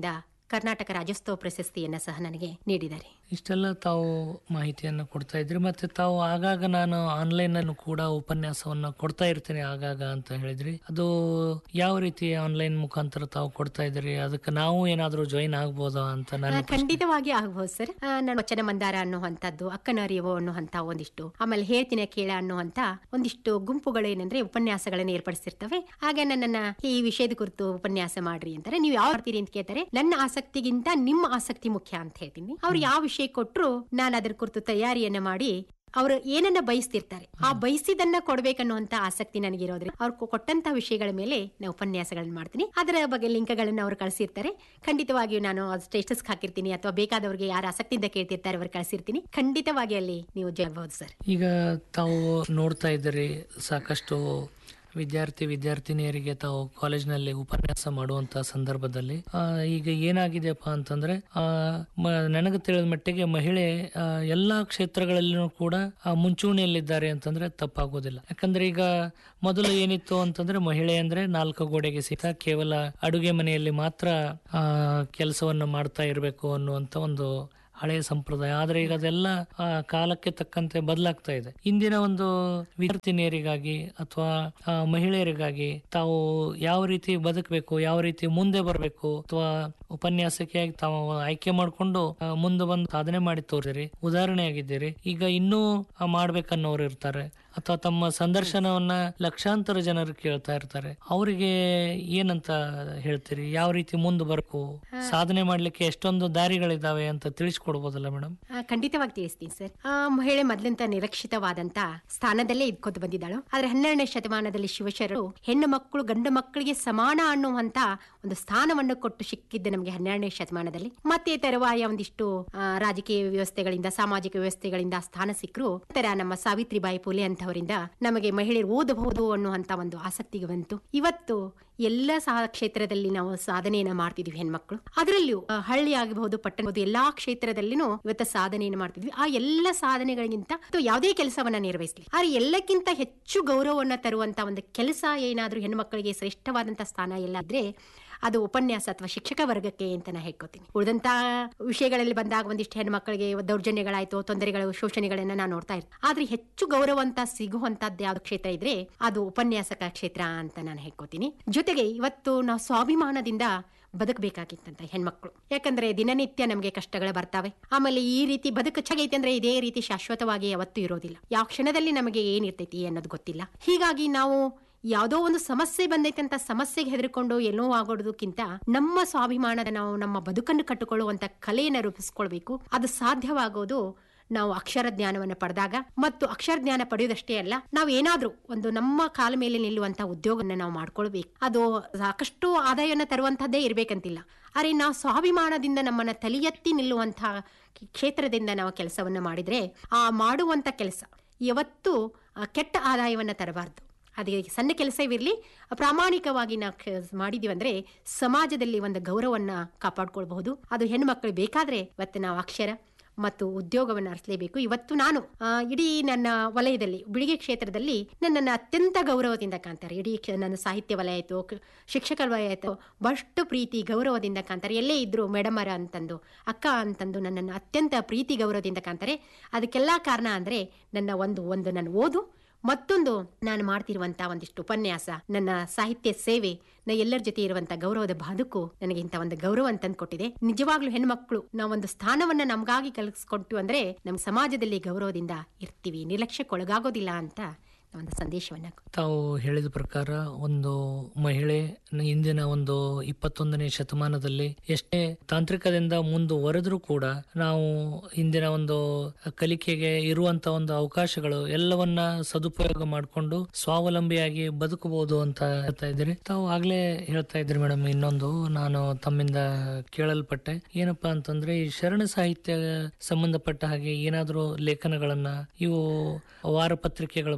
C: ಕರ್ನಾಟಕ ರಾಜ್ಯೋತ್ಸವ ಪ್ರಶಸ್ತಿಯನ್ನ ಸಹ ನನಗೆ ನೀಡಿದ್ದಾರೆ
B: ಇಷ್ಟೆಲ್ಲ ತಾವು ಮಾಹಿತಿಯನ್ನು ಕೊಡ್ತಾ ಇದ್ರಿ ಮತ್ತೆ ತಾವು ಆಗಾಗ ನಾನು ಆನ್ಲೈನ್ ಅನ್ನು ಕೂಡ ಉಪನ್ಯಾಸವನ್ನ ಕೊಡ್ತಾ ಇರ್ತೀನಿ ಆಗಾಗ ಅಂತ ಹೇಳಿದ್ರಿ ಅದು ಯಾವ ರೀತಿ ಆನ್ಲೈನ್ ಮುಖಾಂತರ ತಾವು ಕೊಡ್ತಾ ಇದ್ರಿ ಅದಕ್ಕೆ ನಾವು ಏನಾದ್ರೂ ಜಾಯಿನ್ ಆಗ್ಬೋದಾ ಅಂತ
C: ಆ,
B: ನಾನು
C: ಖಂಡಿತವಾಗಿ ಆಗ್ಬಹುದು ಸರ್ ಆ, ನಾನು ವಚನ ಮಂದಾರ ಅನ್ನುವಂಥದ್ದು ಅಕ್ಕನ ಅರಿವು ಅನ್ನುವಂಥ ಒಂದಿಷ್ಟು ಆಮೇಲೆ ಹೇಳ್ತೀನಿ ಕೇಳ ಅನ್ನುವಂಥ ಒಂದಿಷ್ಟು ಗುಂಪುಗಳು ಏನಂದ್ರೆ ಉಪನ್ಯಾಸಗಳನ್ನು ಏರ್ಪಡಿಸಿರ್ತವೆ ಹಾಗೆ ನನ್ನನ್ನ ಈ ವಿಷಯದ ಕುರಿತು ಉಪನ್ಯಾಸ ಮಾಡ್ರಿ ಅಂತಾರೆ ನೀವು ಯಾವ ಮಾಡ್ತೀರಿ ಅಂತ ಕೇಳ್ತಾರೆ ನನ್ನ ಆಸಕ್ತಿಗಿಂತ ನಿಮ್ಮ ಆಸಕ್ತಿ ಮುಖ್ಯ ಅಂತ ಹೇಳ್ತೀನಿ ಅವ್ರು ಯಾವ ವಿಷಯ ಕೊಟ್ರು ನಾನು ಅದರ ಕುರಿತು ತಯಾರಿಯನ್ನ ಮಾಡಿ ಅವರು ಏನನ್ನ ಬಯಸ್ತಿರ್ತಾರೆ ಆ ಬಯಸಿದನ್ನ ಕೊಡ್ಬೇಕನ್ನುವಂತ ಆಸಕ್ತಿ ನನಗಿರೋದ್ರಿಂದ ಅವ್ರು ಕೊ- ಕೊಟ್ಟಂತ ವಿಷಯಗಳ ಮೇಲೆ ನಾನು ಉಪನ್ಯಾಸಗಳನ್ನ ಮಾಡ್ತೀನಿ ಅದರ ಬಗ್ಗೆ ಲಿಂಕ್ಗಳನ್ನ ಅವ್ರು ಕಳಿಸಿರ್ತಾರೆ ಖಂಡಿತವಾಗಿಯೂ ನಾನು ಸ್ಟೇಟಸ್ ಹಾಕಿರ್ತೀನಿ ಅಥವಾ ಬೇಕಾದವರಿಗೆ ಯಾರು ಆಸಕ್ತಿಯಿಂದ ಕೇಳ್ತಿರ್ತಾರೆ ಅವ್ರು ಕಳಿಸಿರ್ತೀನಿ ಖಂಡಿತವಾಗಿ ಅಲ್ಲಿ ನೀವು ಜಯಬಹುದು ಸರ್
B: ಈಗ ತಾವು ನೋಡ್ತಾ ಇದ್ದೀರಿ ಸಾಕಷ್ಟು ವಿದ್ಯಾರ್ಥಿ ವಿದ್ಯಾರ್ಥಿನಿಯರಿಗೆ ತಾವು ಕಾಲೇಜ್ನಲ್ಲಿ ಉಪನ್ಯಾಸ ಮಾಡುವಂತ ಸಂದರ್ಭದಲ್ಲಿ ಆ, ಈಗ ಏನಾಗಿದೆಯಪ್ಪ ಅಂತಂದ್ರೆ ಆ, ಮ- ನನಗೆ ತಿಳಿದ ಮಟ್ಟಿಗೆ ಮಹಿಳೆ ಆ, ಎಲ್ಲಾ ಕ್ಷೇತ್ರಗಳಲ್ಲೂ ಕೂಡ ಆ, ಮುಂಚೂಣಿಯಲ್ಲಿದ್ದಾರೆ ಅಂತಂದ್ರೆ ತಪ್ಪಾಗೋದಿಲ್ಲ ಯಾಕಂದ್ರೆ ಈಗ ಮೊದಲು ಏನಿತ್ತು ಅಂತಂದ್ರೆ ಮಹಿಳೆ ಅಂದ್ರೆ ನಾಲ್ಕು ಗೋಡೆಗೆ ಸೀತ ಕೇವಲ ಅಡುಗೆ ಮನೆಯಲ್ಲಿ ಮಾತ್ರ ಆ ಕೆಲಸವನ್ನು ಮಾಡ್ತಾ ಇರಬೇಕು ಅನ್ನುವಂತ ಒಂದು ಹಳೆಯ ಸಂಪ್ರದಾಯ ಆದ್ರೆ ಈಗ ಅದೆಲ್ಲ ಆ, ಕಾಲಕ್ಕೆ ತಕ್ಕಂತೆ ಬದಲಾಗ್ತಾ ಇದೆ ಇಂದಿನ ಒಂದು ವಿದ್ಯಾರ್ಥಿನಿಯರಿಗಾಗಿ ಅಥವಾ ಆ, ಮಹಿಳೆಯರಿಗಾಗಿ ತಾವು ಯಾವ ರೀತಿ ಬದುಕಬೇಕು ಯಾವ ರೀತಿ ಮುಂದೆ ಬರಬೇಕು ಅಥವಾ ಉಪನ್ಯಾಸಕಿಯಾಗಿ ತಾವು ಆಯ್ಕೆ ಮಾಡಿಕೊಂಡು ಮುಂದೆ ಬಂದು ಸಾಧನೆ ಮಾಡಿ ತೋರಿಸಿರಿ ಉದಾಹರಣೆ ಆಗಿದ್ದೀರಿ ಈಗ ಇನ್ನೂ ಆ, ಮಾಡ್ಬೇಕನ್ನೋರು ಇರ್ತಾರೆ ಅಥವಾ ತಮ್ಮ ಸಂದರ್ಶನವನ್ನ ಲಕ್ಷಾಂತರ ಜನರು ಕೇಳ್ತಾ ಇರ್ತಾರೆ ಅವರಿಗೆ ಏನಂತ ಹೇಳ್ತೀರಿ ಯಾವ ರೀತಿ ಮುಂದೆ ಬರಬೇಕು ಸಾಧನೆ ಮಾಡ್ಲಿಕ್ಕೆ ಎಷ್ಟೊಂದು ದಾರಿಗಳಿದಾವೆ ಅಂತ ತಿಳಿಸ್ಕೊಡ್ಬೋದಲ್ಲ ಮೇಡಮ್
C: ಆ, ಖಂಡಿತವಾಗಿ ತಿಳಿಸ್ತೀನಿ ಸರ್ ಆ ಮಹಿಳೆ ಮೊದಲಂತ ನಿರಕ್ಷಿತವಾದಂತ ಸ್ಥಾನದಲ್ಲೇ ಇದ್ಕೊತ ಬಂದಿದ್ದಾಳು ಆದ್ರೆ ಹನ್ನೆರಡನೇ ಶತಮಾನದಲ್ಲಿ ಶಿವಶರಣರು ಹೆಣ್ಣು ಮಕ್ಕಳು ಗಂಡು ಮಕ್ಕಳಿಗೆ ಸಮಾನ ಅನ್ನುವಂತ ಒಂದು ಸ್ಥಾನವನ್ನು ಕೊಟ್ಟು ಸಿಕ್ಕಿದ್ದೆ ನಮಗೆ ಹನ್ನೆರಡನೇ ಶತಮಾನದಲ್ಲಿ ಮತ್ತೆ ತರುವಾಯ ಒಂದಿಷ್ಟು ಆ, ರಾಜಕೀಯ ವ್ಯವಸ್ಥೆಗಳಿಂದ ಸಾಮಾಜಿಕ ವ್ಯವಸ್ಥೆಗಳಿಂದ ಸ್ಥಾನ ಸಿಕ್ಕರು ತರ ನಮ್ಮ ಸಾವಿತ್ರಿಬಾಯಿ ಫುಲೆ ಅಂತವರಿಂದ ನಮಗೆ ಮಹಿಳೆಯರು ಓದಬಹುದು ಅನ್ನುವಂತ ಒಂದು ಆಸಕ್ತಿಗೆ ಬಂತು ಇವತ್ತು ಎಲ್ಲ ಸಹ ಕ್ಷೇತ್ರದಲ್ಲಿ ನಾವು ಸಾಧನೆಯನ್ನ ಮಾಡ್ತಿದ್ವಿ ಹೆಣ್ಮಕ್ಳು ಅದರಲ್ಲಿಯೂ ಆ, ಹಳ್ಳಿ ಆಗಬಹುದು ಪಟ್ಟಣ ಆಗಬಹುದು ಎಲ್ಲಾ ಕ್ಷೇತ್ರದಲ್ಲಿನೂ ಇವತ್ತು ಸಾಧನೆಯನ್ನು ಮಾಡ್ತಿದ್ವಿ ಆ ಎಲ್ಲ ಸಾಧನೆಗಳಿಗಿಂತ ಅಥವಾ ಯಾವುದೇ ಕೆಲಸವನ್ನ ನಿರ್ವಹಿಸಲಿ ಆದ್ರೆ ಎಲ್ಲಕ್ಕಿಂತ ಹೆಚ್ಚು ಗೌರವವನ್ನ ತರುವಂತ ಒಂದು ಕೆಲಸ ಏನಾದ್ರೂ ಹೆಣ್ಮಕ್ಳಿಗೆ ಶ್ರೇಷ್ಠವಾದಂತ ಸ್ಥಾನ ಎಲ್ಲ ಇದ್ರೆ ಅದು ಉಪನ್ಯಾಸ ಅಥವಾ ಶಿಕ್ಷಕ ವರ್ಗಕ್ಕೆ ಅಂತ ನಾ ಹೇಳ್ಕೊತೀನಿ ಉಳಿದಂತ ವಿಷಯಗಳಲ್ಲಿ ಬಂದಾಗ ಒಂದಿಷ್ಟು ಹೆಣ್ಮಕ್ಳಿಗೆ ದೌರ್ಜನ್ಯಗಳಾಯ್ತು ತೊಂದರೆಗಳು ಶೋಷಣೆಗಳನ್ನ ನಾನು ನೋಡ್ತಾ ಇರ್ತೀನಿ ಆದ್ರೆ ಹೆಚ್ಚು ಗೌರವ ಅಂತ ಸಿಗುವಂತದ್ದು ಯಾವ್ದು ಕ್ಷೇತ್ರ ಇದ್ರೆ ಅದು ಉಪನ್ಯಾಸಕ ಕ್ಷೇತ್ರ ಅಂತ ನಾನು ಹೇಳ್ಕೊತೀನಿ ಜೊತೆಗೆ ಇವತ್ತು ನಾವು ಸ್ವಾಭಿಮಾನದಿಂದ ಬದುಕಬೇಕಾಗಿತ್ತಂತ ಹೆಣ್ಮಕ್ಳು ಯಾಕಂದ್ರೆ ದಿನನಿತ್ಯ ನಮಗೆ ಕಷ್ಟಗಳು ಬರ್ತಾವೆ ಆಮೇಲೆ ಈ ರೀತಿ ಬದುಕು ಚೆನ್ನಾಗೈತೆ ಅಂದ್ರೆ ಇದೇ ರೀತಿ ಶಾಶ್ವತವಾಗಿ ಯಾವತ್ತೂ ಇರೋದಿಲ್ಲ ಯಾವ ಕ್ಷಣದಲ್ಲಿ ನಮಗೆ ಏನಿರ್ತೈತಿ ಅನ್ನೋದು ಗೊತ್ತಿಲ್ಲ ಹೀಗಾಗಿ ನಾವು ಯಾವುದೋ ಒಂದು ಸಮಸ್ಯೆ ಬಂದೈತೆ ಅಂತ ಸಮಸ್ಯೆಗೆ ಹೆದರ್ಕೊಂಡು ಎಲ್ಲೋ ಆಗೋದಕ್ಕಿಂತ ನಮ್ಮ ಸ್ವಾಭಿಮಾನದ ನಾವು ನಮ್ಮ ಬದುಕನ್ನು ಕಟ್ಟಿಕೊಳ್ಳುವಂತ ಕಲೆಯನ್ನು ರೂಪಿಸ್ಕೊಳ್ಬೇಕು ಅದು ಸಾಧ್ಯವಾಗೋದು ನಾವು ಅಕ್ಷರ ಜ್ಞಾನವನ್ನು ಪಡೆದಾಗ ಮತ್ತು ಅಕ್ಷರ ಜ್ಞಾನ ಪಡೆಯೋದಷ್ಟೇ ಅಲ್ಲ ನಾವು ಏನಾದ್ರೂ ಒಂದು ನಮ್ಮ ಕಾಲ ಮೇಲೆ ನಿಲ್ಲುವಂತ ಉದ್ಯೋಗವನ್ನು ನಾವು ಮಾಡ್ಕೊಳ್ಬೇಕು ಅದು ಸಾಕಷ್ಟು ಆದಾಯವನ್ನು ತರುವಂತಹದ್ದೇ ಇರ್ಬೇಕಂತಿಲ್ಲ ಆದರೆ ನಾವು ಸ್ವಾಭಿಮಾನದಿಂದ ನಮ್ಮನ್ನ ತಲೆ ಎತ್ತಿ ನಿಲ್ಲುವಂತಹ ಕ್ಷೇತ್ರದಿಂದ ನಾವು ಕೆಲಸವನ್ನ ಮಾಡಿದ್ರೆ ಆ ಮಾಡುವಂತ ಕೆಲಸ ಯಾವತ್ತೂ ಆ, ಕೆಟ್ಟ ಆದಾಯವನ್ನ ತರಬಾರ್ದು ಅದೇ ಸಣ್ಣ ಕೆಲಸವಿರಲಿ ಪ್ರಾಮಾಣಿಕವಾಗಿ ನಾವು ಕ- ಮಾಡಿದೀವಿ ಅಂದ್ರೆ ಸಮಾಜದಲ್ಲಿ ಒಂದು ಗೌರವನ್ನ ಕಾಪಾಡ್ಕೊಳ್ಬಹುದು ಅದು ಹೆಣ್ಮಕ್ಳು ಬೇಕಾದ್ರೆ ಇವತ್ತು ನಾವು ಅಕ್ಷರ ಮತ್ತು ಉದ್ಯೋಗವನ್ನು ಅರಸಲೇಬೇಕು ಇವತ್ತು ನಾನು ಆ, ಇಡೀ ನನ್ನ ವಲಯದಲ್ಲಿ ಬಿಳಿಗೆ ಕ್ಷೇತ್ರದಲ್ಲಿ ನನ್ನನ್ನು ಅತ್ಯಂತ ಗೌರವದಿಂದ ಕಾಣ್ತಾರೆ ಇಡೀ ಕ್ಷ- ನನ್ನ ಸಾಹಿತ್ಯ ವಲಯ ಆಯಿತು ಶಿಕ್ಷಕ ವಲಯ ಆಯಿತು ಬಹಳಷ್ಟು ಪ್ರೀತಿ ಗೌರವದಿಂದ ಕಾಣ್ತಾರೆ ಎಲ್ಲೇ ಇದ್ರು ಮೇಡಮರ ಅಂತಂದು ಅಕ್ಕ ಅಂತಂದು ನನ್ನನ್ನು ಅತ್ಯಂತ ಪ್ರೀತಿ ಗೌರವದಿಂದ ಕಾಣ್ತಾರೆ ಅದಕ್ಕೆಲ್ಲ ಕಾರಣ ಅಂದರೆ ನನ್ನ ಒಂದು ಒಂದು ನನ್ನ ಓದು ಮತ್ತೊಂದು ನಾನು ಮಾಡ್ತಿರುವಂತ ಒಂದಿಷ್ಟು ಉಪನ್ಯಾಸ ನನ್ನ ಸಾಹಿತ್ಯ ಸೇವೆ ನಾ ಎಲ್ಲರ ಜೊತೆ ಇರುವಂತ ಗೌರವದ ಬದುಕು ನನಗೆ ಇಂಥ ಒಂದು ಗೌರವ ಅಂತ ಕೊಟ್ಟಿದೆ ನಿಜವಾಗ್ಲೂ ಹೆಣ್ಮಕ್ಳು ನಾವೊಂದು ಸ್ಥಾನವನ್ನ ನಮಗಾಗಿ ಕಲಿಸ್ಕೊಟ್ಟು ಅಂದ್ರೆ ನಮ್ಮ ಸಮಾಜದಲ್ಲಿ ಗೌರವದಿಂದ ಇರ್ತೀವಿ ನಿರ್ಲಕ್ಷ್ಯಕ್ಕೊಳಗಾಗೋದಿಲ್ಲ ಅಂತ ಒಂದು ಸಂದೇಶವನ್ನ
B: ತಾವು ಹೇಳಿದ ಪ್ರಕಾರ ಒಂದು ಮಹಿಳೆ ಇಂದಿನ ಒಂದು ಇಪ್ಪತ್ತೊಂದನೇ ಶತಮಾನದಲ್ಲಿ ಎಷ್ಟೇ ತಾಂತ್ರಿಕದಿಂದ ಮುಂದುವರೆದ್ರೂ ಕೂಡ ನಾವು ಇಂದಿನ ಒಂದು ಕಲಿಕೆಗೆ ಇರುವಂತ ಒಂದು ಅವಕಾಶಗಳು ಎಲ್ಲವನ್ನ ಸದುಪಯೋಗ ಮಾಡಿಕೊಂಡು ಸ್ವಾವಲಂಬಿಯಾಗಿ ಬದುಕಬಹುದು ಅಂತ ಹೇಳ್ತಾ ಇದ್ದೀರಿ ತಾವು ಆಗ್ಲೇ ಹೇಳ್ತಾ ಇದ್ರಿ ಮೇಡಮ್ ಇನ್ನೊಂದು ನಾನು ತಮ್ಮಿಂದ ಕೇಳಲ್ಪಟ್ಟೆ ಏನಪ್ಪಾ ಅಂತಂದ್ರೆ ಈ ಶರಣ ಸಾಹಿತ್ಯ ಸಂಬಂಧಪಟ್ಟ ಹಾಗೆ ಏನಾದರೂ ಲೇಖನಗಳನ್ನ ಇವು ವಾರ ಪತ್ರಿಕೆಗಳು ಬರ್ತವೆ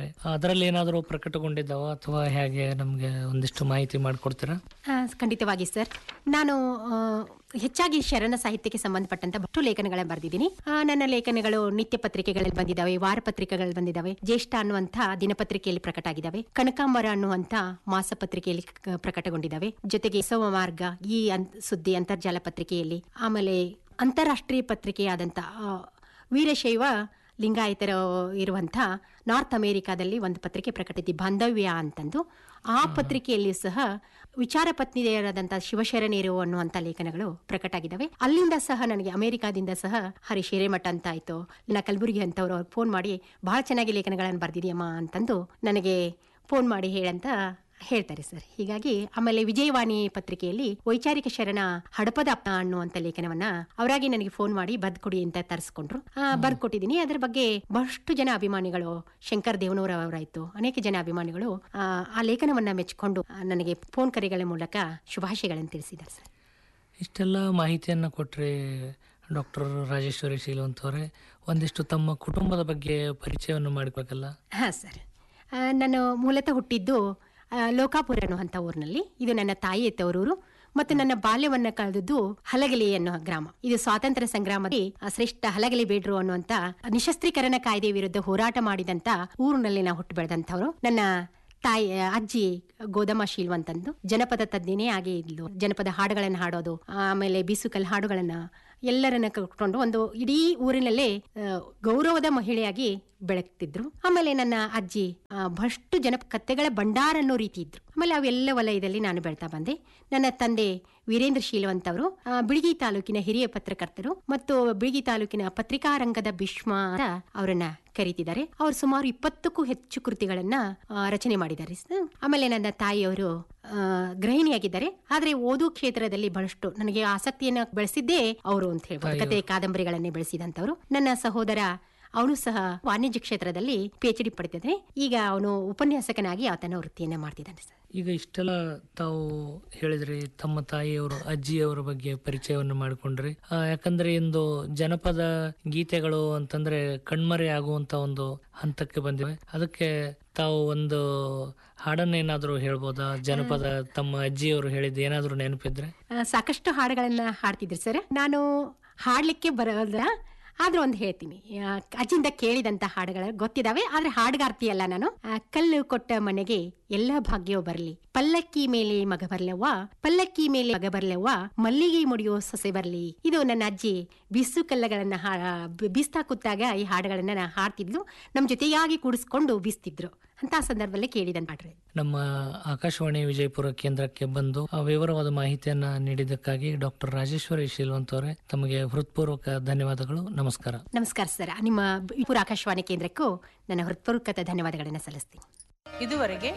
B: ಅದರಲ್ಲಿ ಏನಾದರೂ ಪ್ರಕಟಗೊಂಡಿದ್ದಾವ ಅಥವಾ ಹೇಗೆ ನಮಗೆ ಒಂದಿಷ್ಟು ಮಾಹಿತಿ ಮಾಡಿಕೊಡ್ತೀರಾ
C: ಆ, ಖಂಡಿತವಾಗಿ ಸರ್ ನಾನು ಆ, ಹೆಚ್ಚಾಗಿ ಶರಣ ಸಾಹಿತ್ಯಕ್ಕೆ ಸಂಬಂಧಪಟ್ಟಂತ ಬಹಳಷ್ಟು ಲೇಖನಗಳನ್ನ ಬರೆದಿದ್ದೀನಿ ಆ, ನನ್ನ ಲೇಖನಗಳು ನಿತ್ಯ ಪತ್ರಿಕೆಗಳಲ್ಲಿ ಬಂದಿದ್ದಾವೆ ವಾರ ಪತ್ರಿಕೆಗಳಲ್ಲಿ ಬಂದಿದ್ದಾವೆ ಜ್ಯೇಷ್ಠ ಅನ್ನುವಂಥ ದಿನಪತ್ರಿಕೆಯಲ್ಲಿ ಪ್ರಕಟ ಆಗಿದ್ದಾವೆ ಕನಕಾಂಬರ ಅನ್ನುವಂಥ ಮಾಸಪತ್ರಿಕೆಯಲ್ಲಿ ಕ- ಪ್ರಕಟಗೊಂಡಿದ್ದಾವೆ ಜೊತೆಗೆ ಸೋಮ ಮಾರ್ಗ ಈ ಅನ್- ಸುದ್ದಿ ಅಂತರ್ಜಾಲ ಪತ್ರಿಕೆಯಲ್ಲಿ ಆಮೇಲೆ ಅಂತಾರಾಷ್ಟ್ರೀಯ ಪತ್ರಿಕೆಯಾದಂಥ ಆ, ವೀರಶೈವ ಲಿಂಗಾಯತರ ಇರುವಂಥ ನಾರ್ತ್ ಅಮೆರಿಕಾದಲ್ಲಿ ಒಂದು ಪತ್ರಿಕೆ ಪ್ರಕಟಿಸಿ ಬಾಂಧವ್ಯ ಅಂತಂದು ಆ ಪತ್ರಿಕೆಯಲ್ಲಿ ಸಹ ವಿಚಾರ ಪತ್ನಿಯರಾದಂಥ ಶಿವಶರಣೇರು ಅನ್ನುವಂಥ ಲೇಖನಗಳು ಪ್ರಕಟ ಆಗಿದ್ದಾವೆ ಅಲ್ಲಿಂದ ಸಹ ನನಗೆ ಅಮೆರಿಕಾದಿಂದ ಸಹ ಹರಿ ಹಿರೇಮಠ ಅಂತ ಆಯ್ತು ಇಲ್ಲ ಕಲಬುರಗಿ ಅಂತವ್ರು ಅವ್ರು ಫೋನ್ ಮಾಡಿ ಬಹಳ ಚೆನ್ನಾಗಿ ಲೇಖನಗಳನ್ನು ಬರ್ದಿದೆಯಮ್ಮ ಅಂತಂದು ನನಗೆ ಫೋನ್ ಮಾಡಿ ಹೇಳಂತ ಹೇಳ್ತಾರೆ ಸರ್ ಹೀಗಾಗಿ ಆಮೇಲೆ ವಿಜಯವಾಣಿ ಪತ್ರಿಕೆಯಲ್ಲಿ ವೈಚಾರಿಕ ಶರಣ ಹಡಪದ ಅಪ್ಪ ಅನ್ನುವಂತ ಲೇಖನವನ್ನ ಅವರಾಗಿ ನನಗೆ ಫೋನ್ ಮಾಡಿ ಬರ್ದ್ ಕೊಡಿ ಅಂತ ತರಿಸ್ಕೊಂಡ್ರು ಬರ್ದ್ ಕೊಟ್ಟಿದ್ದೀನಿ ಅದ್ರ ಬಗ್ಗೆ ಬಹಳಷ್ಟು ಜನ ಅಭಿಮಾನಿಗಳು ಶಂಕರ್ ದೇವನೂರ ಅವರಾಯ್ತು ಅನೇಕ ಜನ ಅಭಿಮಾನಿಗಳು ಆ, ಆ ಲೇಖನವನ್ನ ಮೆಚ್ಚಿಕೊಂಡು ಆ, ನನಗೆ ಫೋನ್ ಕರೆಗಳ ಮೂಲಕ ಶುಭಾಶಯಗಳನ್ನು ತಿಳಿಸಿದ್ದಾರೆ ಸರ್
B: ಇಷ್ಟೆಲ್ಲ ಮಾಹಿತಿಯನ್ನು ಕೊಟ್ಟರೆ ಡಾಕ್ಟರ್ ರಾಜೇಶ್ವರಿ ಶೀಲವಂತ್ ಅವರೇ ಒಂದಿಷ್ಟು ತಮ್ಮ ಕುಟುಂಬದ ಬಗ್ಗೆ ಪರಿಚಯವನ್ನು ಮಾಡಿಕೊಬೇಕಲ್ಲ
C: ಹಾಂ ಸರ್ ಆ, ನಾನು ಮೂಲತಃ ಹುಟ್ಟಿದ್ದು ಆ, ಲೋಕಾಪುರ ಅನ್ನುವಂಥ ಊರಿನಲ್ಲಿ ಇದು ನನ್ನ ತಾಯಿ ತವರೂರು ಮತ್ತು ನನ್ನ ಬಾಲ್ಯವನ್ನು ಕಳೆದದ್ದು ಹಲಗಲಿ ಅನ್ನೋ ಗ್ರಾಮ ಇದು ಸ್ವಾತಂತ್ರ್ಯ ಸಂಗ್ರಾಮದಲ್ಲಿ ಆ, ಶ್ರೇಷ್ಠ ಹಲಗಲಿ ಬೇಡ್ರು ಅನ್ನುವಂತ ನಿಶಸ್ತ್ರೀಕರಣ ಕಾಯ್ದೆ ವಿರುದ್ಧ ಹೋರಾಟ ಮಾಡಿದಂತ ಊರಿನಲ್ಲಿ ನಾವು ಹುಟ್ಟು ಬೆಳೆದಂಥವ್ರು ನನ್ನ ತಾಯಿ ಅಜ್ಜಿ ಗೋದಮ್ಮ ಶೀಲ್ವಂತಂದು ಜನಪದ ತಜ್ಞನೇ ಆಗಿ ಇದ್ಲು ಜನಪದ ಹಾಡುಗಳನ್ನು ಹಾಡೋದು ಆಮೇಲೆ ಬೀಸುಕಲ್ ಹಾಡುಗಳನ್ನ ಎಲ್ಲರನ್ನ ಕಟ್ಕೊಂಡು ಒಂದು ಇಡೀ ಊರಿನಲ್ಲೇ ಆ, ಗೌರವದ ಮಹಿಳೆಯಾಗಿ ಬೆಳಗ್ತಿದ್ರು ಆಮೇಲೆ ನನ್ನ ಅಜ್ಜಿ ಆ, ಬಹಳಷ್ಟು ಜನ ಕತ್ತೆಗಳ ಭಂಡಾರ ಅನ್ನೋ ರೀತಿ ಇದ್ರು ಆಮೇಲೆ ಅವೆಲ್ಲ ವಲಯದಲ್ಲಿ ನಾನು ಬೆಳ್ತಾ ಬಂದೆ ನನ್ನ ತಂದೆ ವೀರೇಂದ್ರ ಶೀಲವಂತ್ ಅವರು ಆ, ಬಿಳಿಗಿ ತಾಲೂಕಿನ ಹಿರಿಯ ಪತ್ರಕರ್ತರು ಮತ್ತು ಬಿಳಿಗಿ ತಾಲೂಕಿನ ಪತ್ರಿಕಾ ರಂಗದ ಭೀಷ್ಮ ಅಂತ ಅವರನ್ನ ಕರೀತಿದ್ದಾರೆ ಅವರು ಸುಮಾರು ಇಪ್ಪತ್ತಕ್ಕೂ ಹೆಚ್ಚು ಕೃತಿಗಳನ್ನ ಆ, ರಚನೆ ಮಾಡಿದ್ದಾರೆ ಸ- ಆಮೇಲೆ ನನ್ನ ತಾಯಿಯವರು ಆ, ಗೃಹಿಣಿಯಾಗಿದ್ದಾರೆ ಆದ್ರೆ ಓದು ಕ್ಷೇತ್ರದಲ್ಲಿ ಬಹಳಷ್ಟು ನನಗೆ ಆಸಕ್ತಿಯನ್ನ ಬೆಳೆಸಿದ್ದೇ ಅವರು ಅಂತ ಹೇಳ್ಬೋದು ಕತೆ ಕಾದಂಬರಿಗಳನ್ನೇ ಬೆಳೆಸಿದಂತವರು ನನ್ನ ಸಹೋದರ ಅವನು ಸಹ ವಾಣಿಜ್ಯ ಕ್ಷೇತ್ರದಲ್ಲಿ ಪಿ ಎಚ್ ಡಿ ಪಡೆದಿದ್ದಾನೆ ಈಗ ಅವನು ಉಪನ್ಯಾಸಕನಾಗಿ ಆತನ ವೃತ್ತಿಯನ್ನ ಮಾಡ್ತಿದ್ದಾನೆ ಸರ್
B: ಈಗ ಇಷ್ಟೆಲ್ಲ ತಾವು ಹೇಳಿದ್ರಿ ತಮ್ಮ ತಾಯಿಯವರು ಅಜ್ಜಿಯವರ ಬಗ್ಗೆ ಪರಿಚಯವನ್ನು ಮಾಡಿಕೊಂಡ್ರಿ ಆ, ಯಾಕಂದ್ರೆ ಇಂದು ಜನಪದ ಗೀತೆಗಳು ಅಂತಂದ್ರೆ ಕಣ್ಮರೆ ಆಗುವಂತ ಒಂದು ಹಂತಕ್ಕೆ ಬಂದಿವೆ ಅದಕ್ಕೆ ತಾವು ಒಂದು ಹಾಡನ್ನೇನಾದ್ರೂ ಹೇಳ್ಬೋದಾ ಜನಪದ ತಮ್ಮ ಅಜ್ಜಿಯವರು ಹೇಳಿದ್ದು ಏನಾದ್ರೂ ನೆನಪಿದ್ರೆ
C: ಆ, ಸಾಕಷ್ಟು ಹಾಡುಗಳನ್ನ ಹಾಡ್ತಿದ್ರು ಸರ್ ನಾನು ಹಾಡ್ಲಿಕ್ಕೆ ಬರೋದ್ರ ಆದ್ರೂ ಒಂದು ಹೇಳ್ತೀನಿ ಆ, ಅಜ್ಜಿಂದ ಕೇಳಿದಂತ ಹಾಡುಗಳು ಗೊತ್ತಿದಾವೆ ಆದ್ರೆ ಹಾಡುಗಾರ್ತಿ ಅಲ್ಲ ನಾನು ಆ, ಕಲ್ಲು ಕೊಟ್ಟ ಮನೆಗೆ ಎಲ್ಲ ಭಾಗ್ಯವೂ ಬರಲಿ ಪಲ್ಲಕ್ಕಿ ಮೇಲೆ ಮಗ ಬರ್ಲವ್ವ ಪಲ್ಲಕ್ಕಿ ಮೇಲೆ ಮಗ ಬರ್ಲವ್ವ ಮಲ್ಲಿಗೆ ಮುಡಿಯೋ ಸೊಸೆ ಬರ್ಲಿ ಇದು ನನ್ನ ಅಜ್ಜಿ ಬಿಸು ಕಲ್ಲಗಳನ್ನ ಹಾ- ಬಿ- ಬೀಸ್ತಾ ಕೂತಾಗ ಈ ಹಾಡುಗಳನ್ನ ನಾ ಹಾಡ್ತಿದ್ಲು ನಮ್ ಜೊತೆಯಾಗಿ ಕೂಡಿಸ್ಕೊಂಡು ಬೀಸ್ತಿದ್ರು ಅಂತ ಸಂದರ್ಭದಲ್ಲಿ ಕೇಳಿದಂತ ಹಾಡ್ರಿ
B: ನಮ್ಮ ಆಕಾಶವಾಣಿ ವಿಜಯಪುರ ಕೇಂದ್ರಕ್ಕೆ ಬಂದು ಆ ವಿವರವಾದ ಮಾಹಿತಿಯನ್ನ ನೀಡಿದ್ದಕ್ಕಾಗಿ ಡಾಕ್ಟರ್ ರಾಜೇಶ್ವರಿ ಶೀಲ್ವಂತ್ ಅವರೇ ತಮಗೆ ಹೃತ್ಪೂರ್ವಕ ಧನ್ಯವಾದಗಳು ನಮಸ್ಕಾರ
C: ನಮಸ್ಕಾರ ಸರ್ ನಿಮ್ಮ ಪುರ ಆಕಾಶವಾಣಿ ಕೇಂದ್ರಕ್ಕೂ ನನ್ನ ಹೃತ್ಪೂರ್ವಕ ಧನ್ಯವಾದಗಳನ್ನು ಸಲ್ಲಿಸ್ತೀನಿ
A: ಇದುವರೆಗೆ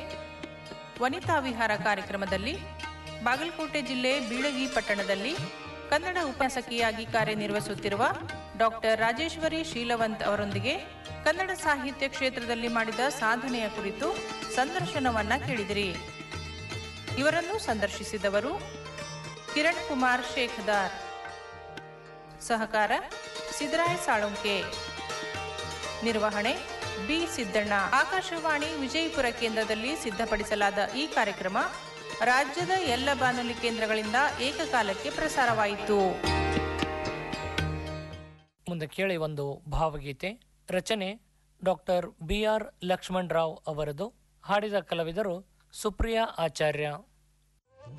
A: ವನಿತಾ ವಿಹಾರ ಕಾರ್ಯಕ್ರಮದಲ್ಲಿ ಬಾಗಲಕೋಟೆ ಜಿಲ್ಲೆ ಬೀಳಗಿ ಪಟ್ಟಣದಲ್ಲಿ ಕನ್ನಡ ಉಪನ್ಯಾಸಕಿಯಾಗಿ ಕಾರ್ಯನಿರ್ವಹಿಸುತ್ತಿರುವ ಡಾಕ್ಟರ್ ರಾಜೇಶ್ವರಿ ಶೀಲವಂತ್ ಅವರೊಂದಿಗೆ ಕನ್ನಡ ಸಾಹಿತ್ಯ ಕ್ಷೇತ್ರದಲ್ಲಿ ಮಾಡಿದ ಸಾಧನೆಯ ಕುರಿತು ಸಂದರ್ಶನವನ್ನ ಕೇಳಿದಿರಿ ಇವರನ್ನು ಸಂದರ್ಶಿಸಿದವರು ಕಿರಣ್ ಕುಮಾರ್ ಶೇಖದಾರ್ ಸಹಕಾರ ಸಿದ್ದರಾಯ ಸಾಳುಂಕೆ ನಿರ್ವಹಣೆ ಬಿ ಸಿದ್ದಣ್ಣ ಆಕಾಶವಾಣಿ ವಿಜಯಪುರ ಕೇಂದ್ರದಲ್ಲಿ ಸಿದ್ಧಪಡಿಸಲಾದ ಈ ಕಾರ್ಯಕ್ರಮ ರಾಜ್ಯದ ಎಲ್ಲ ಬಾನುಲಿ ಕೇಂದ್ರಗಳಿಂದ ಏಕಕಾಲಕ್ಕೆ ಪ್ರಸಾರವಾಯಿತು
B: ಮುಂದೆ ಕೇಳಿ ಒಂದು ಭಾವಗೀತೆ ರಚನೆ doctor B R Lakshman Rao ಅವರದು ಹಾಡಿದ ಕಲಾವಿದರು ಸುಪ್ರಿಯಾ ಆಚಾರ್ಯ